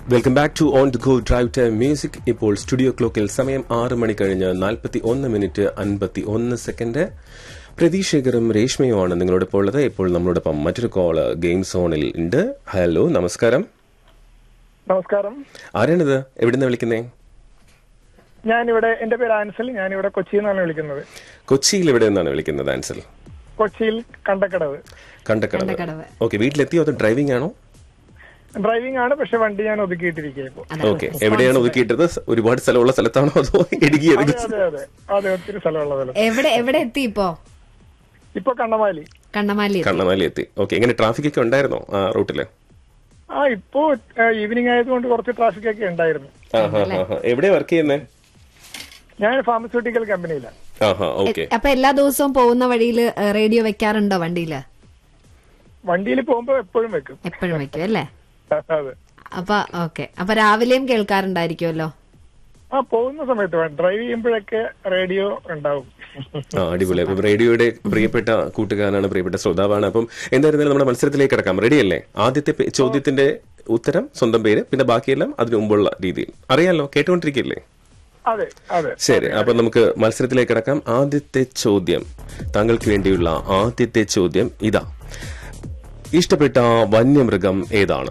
Welcome back to on the go drive time music ഇപ്പോൾ studio ക്ലോക്കിൽ സമയം ആറ് മണി കഴിഞ്ഞ് നാൽപ്പത്തി ഒന്ന് മിനിറ്റ് അൻപത്തി ഒന്ന് സെക്കൻഡ് പ്രതീക്ഷകരും രേഷ്മയുമാണ് നിങ്ങളോടൊപ്പം ഉള്ളത് ഇപ്പോൾ നമ്മളോടൊപ്പം മറ്റൊരു കോള് ഗെയിം സോണിൽ ഉണ്ട് ഹലോ നമസ്കാരം നമസ്കാരം ആരാണിത് എവിടുന്ന് വിളിക്കുന്നേ ഞാനിവിടെ എന്റെ പേര് ആൻസൽ ഞാനിവിടെ കൊച്ചിയിൽ നിന്നാണ് വിളിക്കുന്നത് കൊച്ചിയിൽ എവിടെ നിന്നാണ് വിളിക്കുന്നത് ആൻസൽ കൊച്ചിയിൽ കണ്ടക്കടവ് കണ്ടക്കടവ് കണ്ടക്കടവ്. ഓക്കെ വീട്ടിലെത്തിയോ അത് ഡ്രൈവിംഗ് ആണോ ഡ്രൈവിംഗ് ആണ് പക്ഷെ വണ്ടി ഞാൻ ഒതുക്കിയിട്ടിരിക്കുക ഇപ്പോ ഓക്കെ എവിടെയാണ് ഒതുക്കിയിട്ടത് ഒരുപാട് സ്ഥലമുള്ള സ്ഥലത്താണോ അതോ ഇടുക്കി അതെ ഏതെങ്കിലും അതെ അതെ അതെ ഒത്തിരി സ്ഥലമുള്ള സ്ഥലം എവിടെ എവിടെ എത്തി ഇപ്പോ ഇപ്പൊ കണ്ണമാലി കണ്ണമാലി എത്തി. കണ്ണമാലി എത്തി ഓക്കെ എങ്ങനെ ട്രാഫിക് ഒക്കെ ഉണ്ടായിരുന്നോ ആ റൂട്ടില് ആ ഇപ്പോ ഈവനിങ് ആയതുകൊണ്ട് കുറച്ച് ട്രാഫിക് ഒക്കെ ഉണ്ടായിരുന്നു ആ ഹാ ഹാ ഹാ എവിടെ വർക്ക് ചെയ്യുന്നേ ഞാൻ ഫാർമസ്യൂട്ടിക്കൽ കമ്പനിയിലാണ് ആ ഹാ ഓക്കെ അപ്പൊ എല്ലാ ദിവസവും പോകുന്ന വഴിയിൽ റേഡിയോ വെക്കാറുണ്ടോ വണ്ടിയില് വണ്ടിയിൽ പോകുമ്പോ എപ്പോഴും വെക്കും എപ്പോഴും വെക്കും അല്ലേ അതെ അപ്പൊ ഓക്കെ അപ്പൊ രാവിലെയും കേൾക്കാറുണ്ടായിരിക്കുമല്ലോ ആ പോകുന്ന സമയത്ത് ഡ്രൈവ് ചെയ്യുമ്പോഴൊക്കെ റേഡിയോ ഉണ്ടാവും ആ അടിപൊളി അപ്പം റേഡിയോയുടെ പ്രിയപ്പെട്ട കൂട്ടുകാരനാണ് പ്രിയപ്പെട്ട ശ്രോതാവാണ് അപ്പം എന്തായിരുന്നാലും നമ്മുടെ മത്സരത്തിലേക്ക് കിടക്കാം റെഡിയല്ലേ ആദ്യത്തെ പേ- ചോദ്യത്തിന്റെ ഉത്തരം സ്വന്തം പേര് പിന്നെ ബാക്കിയെല്ലാം അതിനു മുമ്പുള്ള രീതിയിൽ അറിയാലോ കേട്ടുകൊണ്ടിരിക്കില്ലേ അതെ അതെ ശരി അപ്പൊ നമുക്ക് മത്സരത്തിലേക്ക് കിടക്കാം ആദ്യത്തെ ചോദ്യം താങ്കൾക്ക് വേണ്ടിയുള്ള ആദ്യത്തെ ചോദ്യം ഇതാ ഇഷ്ടപ്പെട്ട വന്യമൃഗം ഏതാണ്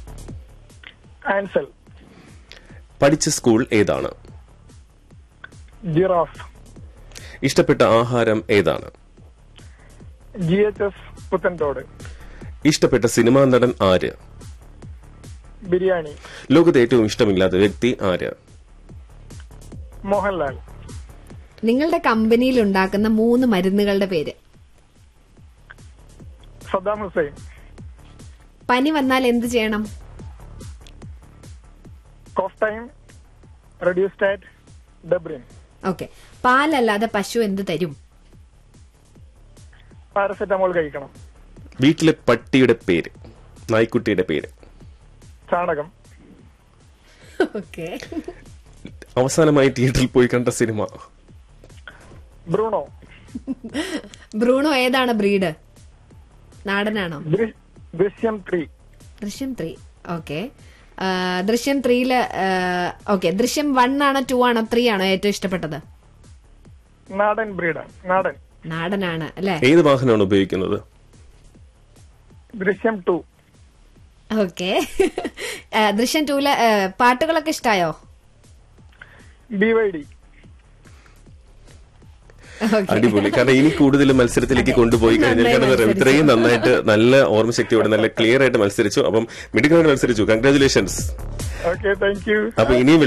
ആൻസൽ പഠിച്ച സ്കൂൾ ഏതാണ് ജിറാഫ് ഇഷ്ടപ്പെട്ട ആഹാരം ഏതാണ് ജി എച്ച് എസ് പുത്തൻതോട് ഇഷ്ടപ്പെട്ട സിനിമാ നടൻ ആര് ബിരിയാണി ലോകത്ത് ഏറ്റവും ഇഷ്ടമില്ലാത്ത വ്യക്തി ആര് മോഹൻലാൽ നിങ്ങളുടെ കമ്പനിയിൽ ഉണ്ടാക്കുന്ന മൂന്ന് മരുന്നുകളുടെ പേര് സദ്ദാം ഹുസൈൻ പനി വന്നാൽ എന്ത് ചെയ്യണം കോഫ് ടൈം റെഡ്യൂസ്റ്റാറ്റ് ഡബ്രിൻ ഓക്കെ പാലല്ലാതെ പശു എന്ത് തരും പാരസെറ്റമോൾ കഴിക്കണം വീട്ടിലെ പട്ടിയുടെ പേര് നായ്ക്കുട്ടിയുടെ പേര് ചാണകം ഓക്കെ അവസാനമായി തിയേറ്ററിൽ പോയി കണ്ട സിനിമ ബ്രൂണോ ബ്രൂണോ ഏതാണ് ബ്രീഡ് നാടനാണോ ദൃ- Drishyam three Drishyam three okay Drishyam ത്രീയില് ഓക്കെ ദൃശ്യം വൺ ആണോ ടു ആണോ ത്രീ ആണോ ഏറ്റവും ഇഷ്ടപ്പെട്ടത് നാടൻ ബ്രീഡാണ് നാടൻ നാടനാണ് അല്ലേ ഏത് വാഹനമാണ് ഉപയോഗിക്കുന്നത് ദൃശ്യം ടു ഓക്കെ ദൃശ്യം ടൂല് പാട്ടുകളൊക്കെ ഇഷ്ടായോ ബി വൈ ഡി ഓക്കെ അടിപൊളി കാരണം ഇനി കൂടുതൽ മത്സരത്തിലേക്ക് കൊണ്ടുപോയി കഴിഞ്ഞാൽ നന്നായി കാരണം മത്സരിച്ചു. ഇത്രയും നന്നായിട്ട് നല്ല ഓർമ്മശക്തിയോടെ നല്ല ക്ലിയർ ആയിട്ട് മത്സരിച്ചു അപ്പം മിടുക്കനായിട്ട് മത്സരിച്ചു കൺഗ്രാചുലേഷൻസ് ഓക്കെ താങ്ക് യു അപ്പൊ ഇനിയും